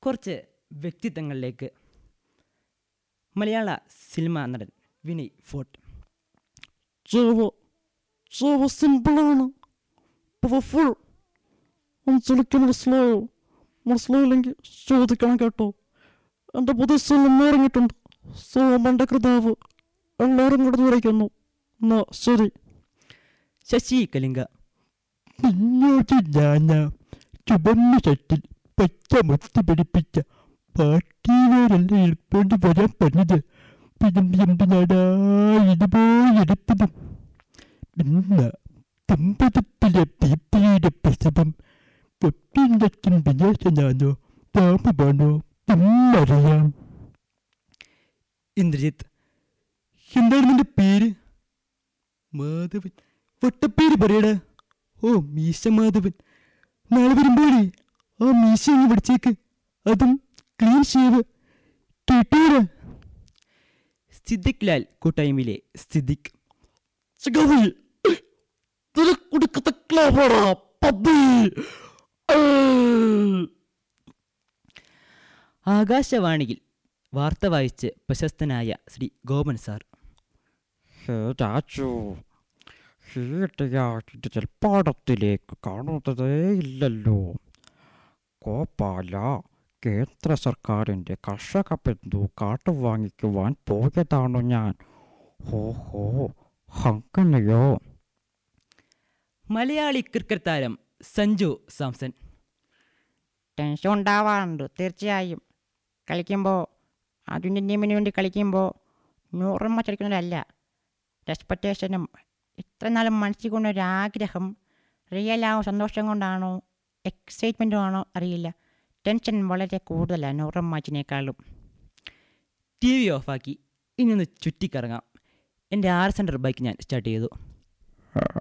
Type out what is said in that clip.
കുറച്ച് വ്യക്തിത്വങ്ങളിലേക്ക് മലയാള സിനിമാ നടൻ വിനയ് ഫോർട്ട് ചാവ ചാവ സിമ്പിളാണ് പവർഫുൾ അഞ്ചലിക്ക് മനസ്സിലായോ മനസ്സിലായില്ലെങ്കിൽ ചോദിക്കണം കേട്ടോ എൻ്റെ പുതിയ സിനിമ ഇറങ്ങിയിട്ടുണ്ട് സോമൻ്റെ കൃതാവ് എല്ലാവരും കൂടെ വിളിക്കുന്നു എന്നാ ശരി ശശി കലിംഗ പിന്നോട്ട് ഞാന ചുവന്ന ഷട്ടിൽ പച്ച മുത്തി പിടിപ്പിച്ച പാർട്ടിയിലല്ല എളുപ്പണ്ട് വരാൻ പറഞ്ഞത് പിന്നെ എന്തിനാടാ ഇതുപോലെടുത്തതും പിന്നെ തുമ്പതത്തിലെ പീപ്പിളിയുടെ പ്രസവം പൊട്ടിണ്ടച്ചും വിനാശനാണോ പാപമാണോ എന്നറിയാം ഇന്ദ്രജിത്ത് എന്താണ് നിന്റെ പേര് മാധവൻ വട്ടപ്പേര് പറയടാ ഓ മീശ മാധവൻ നാളെ വരുമ്പോഴേ ആ മീശ അങ്ങ് പഠിച്ചേക്ക് അതും ക്ലീൻ ഷേവ് കേട്ടോടാ സിദ്ദിഖ് ലാൽ കൂട്ടായ്മയിലെ സിദ്ദിഖ് ചികവി നിനക്കൊടുക്കത്ത ക്ലാവറാ പന്നി ആകാശവാണിയിൽ വാർത്ത വായിച്ച് പ്രശസ്തനായ ശ്രീ ഗോപൻ സാർ ഹേ രാജു ഹീട്ടയാട്ടിന്റെ ജൽപ്പാടത്തിലേക്ക് കാണുന്നതേ ഇല്ലല്ലോ ഗോപാല കേന്ദ്ര സർക്കാരിൻ്റെ കർഷക ബന്ധു കാട്ടു വാങ്ങിക്കുവാൻ പോയതാണു ഞാൻ ഓഹോ അങ്ങനെയോ മലയാളി ക്രിക്കറ്റ് താരം സഞ്ജു സാംസൺ ടെൻഷൻ ഉണ്ടാവാറുണ്ട് തീർച്ചയായും കളിക്കുമ്പോൾ അതിൻ്റെ ടീമിന് വേണ്ടി കളിക്കുമ്പോൾ നൂറും മച്ചടിക്കുന്നതല്ല റെസ്പെക്റ്റേഷനും ഇത്ര നാളും മനസ്സിൽ കൊണ്ടൊരാഗ്രഹം റിയൽ ആവും സന്തോഷം കൊണ്ടാണോ എക്സൈറ്റ്മെൻറ്റും ആണോ അറിയില്ല ടെൻഷൻ വളരെ കൂടുതലാണ് നൂറും മാച്ചിനേക്കാളും ടി വി ഓഫാക്കി ഇനി ഒന്ന് ചുറ്റിക്കറങ്ങാം എൻ്റെ ആർ സെൻറ്റർ ബൈക്ക് ഞാൻ സ്റ്റാർട്ട് ചെയ്തു